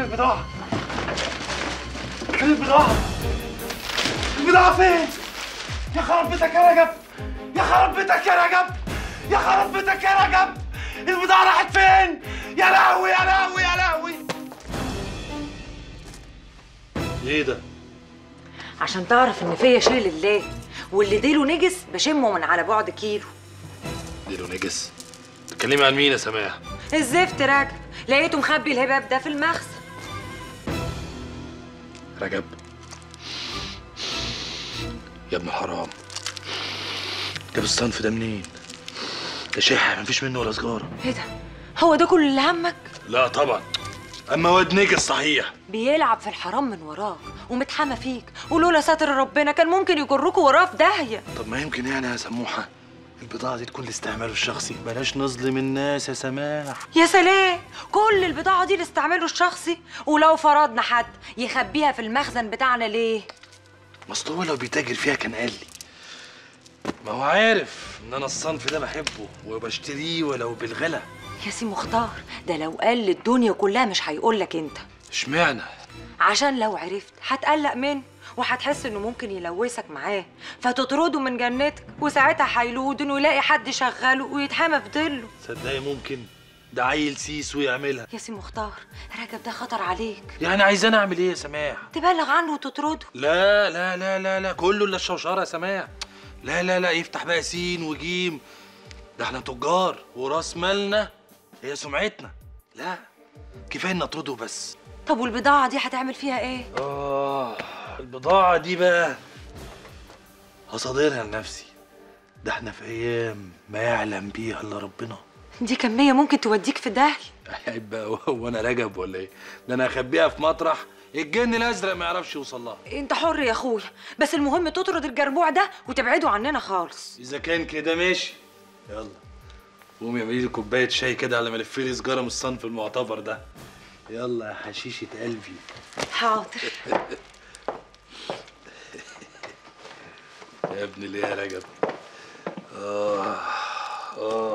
البضاعة فين البضاعة؟ البضاعة فين؟ يا خرب بيتك يا رجب يا خرب بيتك يا رجب يا خرب بيتك يا رجب البضاعة راحت فين؟ يا لهوي يا لهوي يا لهوي ايه ده؟ عشان تعرف ان فيا شيء لله واللي ديله نجس بشمه من على بعد كيلو ديله نجس تتكلمي عن مين يا سماح؟ الزفت راكب لقيته مخبي الهباب ده في المخزن رجب يا ابن حرام جاب الصنف ده منين؟ ده شحة مفيش منه ولا سجارة ايه ده هو ده كل اللي همك لا طبعا اما واد نجس صحيح بيلعب في الحرام من وراك ومتحمى فيك ولولا ستر ربنا كان ممكن يجركوا وراه في داهيه طب ما يمكن يعني يا سموحة البضاعة دي تكون لاستعماله الشخصي بلاش نظلم الناس يا سماح يا سلام كل البضاعه دي لاستعماله الشخصي ولو فرضنا حد يخبيها في المخزن بتاعنا ليه ما اصل هو لو بيتاجر فيها كان قال لي ما هو عارف ان انا الصنف ده بحبه وبشتريه ولو بالغلا يا سي مختار ده لو قال للدنيا كلها مش هيقول لك انت اشمعنى عشان لو عرفت هتقلق منه وهتحس انه ممكن يلوثك معاه فتطرده من جنتك وساعتها هيلودن ويلاقي حد شغله ويتحمى في ظله تصدقي ممكن ده عيل سيس ويعملها يا سي مختار رجب ده خطر عليك يعني عايزاني اعمل ايه يا سماح تبلغ عنه وتطرده لا لا لا لا لا كله الا الشوشره يا سماح لا لا لا يفتح بقى سين وجيم ده احنا تجار وراس مالنا هي سمعتنا لا كفايه ان نطرده بس طب والبضاعه دي هتعمل فيها ايه اه البضاعه دي بقى هصادرها لنفسي ده احنا في ايام ما يعلم بيها الا ربنا دي كميه ممكن توديك في داهيه عيب بقى هو انا رجب ولا ايه ده انا اخبيها في مطرح الجن الازرق ما يعرفش يوصل لها انت حر يا اخويا بس المهم تطرد الجربوع ده وتبعده عننا خالص اذا كان كده ماشي يلا قومي اعملي لي كوبايه شاي كده على ما الف لي سجاره من الصنف المعتبر ده يلا يا حشيشه قلبي حاضر يا ابن ليه يا رجب اه اه